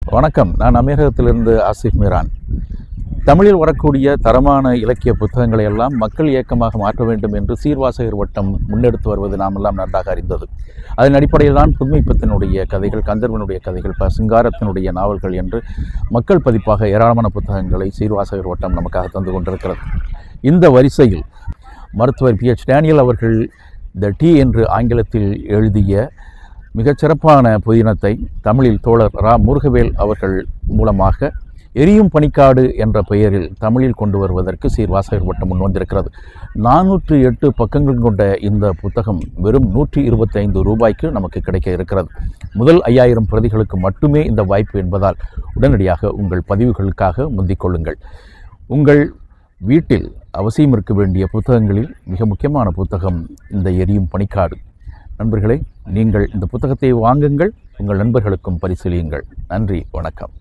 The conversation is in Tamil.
வணக்கம் நான் அமீரகத்திலிருந்து ஆசிஃப் மீரான் தமிழில் வரக்கூடிய தரமான இலக்கிய புத்தகங்களை எல்லாம் மக்கள் இயக்கமாக மாற்ற வேண்டும் என்று சீர்வாசகர் வட்டம் முன்னெடுத்து வருவது நாமெல்லாம் நன்றாக அறிந்தது அதன் அடிப்படையில் தான் புதுமைப்பத்தினுடைய கதைகள் கந்தர்வனுடைய கதைகள் ப சிங்காரத்தினுடைய நாவல்கள் என்று மக்கள் பதிப்பாக ஏராளமான புத்தகங்களை சீர்வாசகர் வட்டம் நமக்காக தந்து கொண்டிருக்கிறது இந்த வரிசையில் மருத்துவர் பி எச் டேனியல் அவர்கள் த டி என்று ஆங்கிலத்தில் எழுதிய மிகச்சிறப்பான புதினத்தை தமிழில் தோழர் ரா முருகவேல் அவர்கள் மூலமாக எரியும் பனிக்காடு என்ற பெயரில் தமிழில் கொண்டு வருவதற்கு சீர்வாசகர் வட்டம் முன் வந்திருக்கிறது நானூற்று எட்டு பக்கங்கள் கொண்ட இந்த புத்தகம் வெறும் நூற்றி இருபத்தைந்து ரூபாய்க்கு நமக்கு கிடைக்க இருக்கிறது முதல் ஐயாயிரம் பிரதிகளுக்கு மட்டுமே இந்த வாய்ப்பு என்பதால் உடனடியாக உங்கள் பதிவுகளுக்காக முந்திக் கொள்ளுங்கள் உங்கள் வீட்டில் அவசியம் இருக்க வேண்டிய புத்தகங்களில் மிக முக்கியமான புத்தகம் இந்த எரியும் பனிக்காடு நண்பர்களே நீங்கள் இந்த புத்தகத்தை வாங்குங்கள் உங்கள் நண்பர்களுக்கும் பரிசீலியுங்கள் நன்றி வணக்கம்